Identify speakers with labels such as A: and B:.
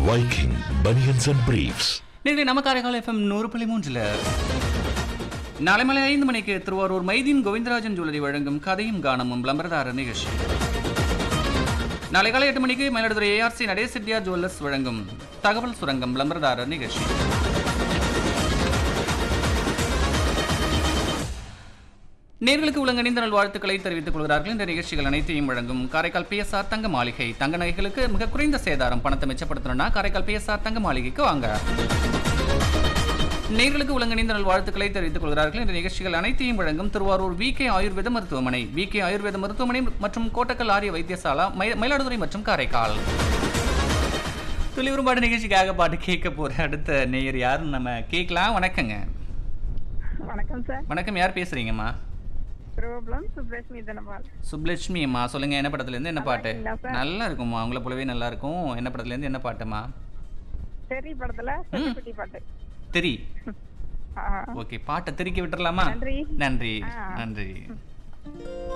A: Viking Bunions and Briefs.
B: நேற்று நம்ம Karaikal FM நூறு புள்ளி மூன்றில் நாளை மாலை ஐந்து மணிக்கு திருவாரூர் மைதீன் கோவிந்தராஜன் ஜுவல்லரி வழங்கும் கதையும் கானமும் விளம்பரதாரர் நிகழ்ச்சி நாளை காலை எட்டு மணிக்கு மயிலாடுதுறை ஏஆர்சி நடேஷ் செட்டியார் ஜுவல்லர்ஸ் வழங்கும் தகவல் சுரங்கம் விளம்பரதாரர் நிகழ்ச்சி நேர்களுக்கு உள்ள இணைந்த நல் வாழ்த்துக்களை தெரிவித்துக் கொள்கிறார்கள் இந்த நிகழ்ச்சிகள் அனைத்தையும் வழங்கும் காரைக்கால் பிஎஸ்ஆர் தங்க மாளிகை தங்க நகைகளுக்கு மிக குறைந்த சேதாரம் பணத்தை மிச்சப்படுத்தணும்னா காரைக்கால் பிஎஸ்ஆர் தங்க மாளிகைக்கு வாங்க நேர்களுக்கு உலகணிந்த நல் வாழ்த்துக்களை தெரிவித்துக் கொள்கிறார்கள் இந்த நிகழ்ச்சிகள் அனைத்தையும் வழங்கும் திருவாரூர் வி கே ஆயுர்வேத மருத்துவமனை வி கே ஆயுர்வேத மருத்துவமனை மற்றும் கோட்டக்கல் ஆரிய வைத்தியசாலா மயி- மயிலாடுதுறை மற்றும் காரைக்கால் துளிவுறும்பாடு நிகழ்ச்சிக்காக பாட்டு கேட்க போற அடுத்த நேயர் யாருன்னு நம்ம கேட்கலாம் வணக்கங்க
C: வணக்கம் சார்
B: வணக்கம் யார் பேசுறீங்கம்மா
C: திருவபுரம் சுப்லட்சுமி தனபால்
B: சுப்லட்சுமி அம்மா சொல்லுங்க என்ன படத்துல இருந்து என்ன பாட்டு
C: இருக்கீங்களா சார்?
B: நல்லா இருக்கும்மா உங்களை போலவே நல்லா இருக்கும் என்ன படத்துல இருந்து என்ன பாட்டுமா
C: தெரி படத்துல செல்லக்குட்டி பாட்டு
B: தெரி
C: ஆ,
B: ஓகே பாட்டை திருக்கி விட்டுறலாமா
C: நன்றி.
B: நன்றி
C: ஆ.
B: நன்றி